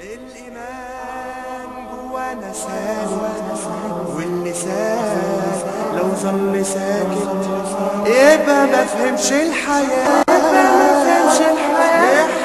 الإيمان جوانا ساكت واللسان لو ظل ساكت يبقى ما فهمش الحياة ما فهمش الحياة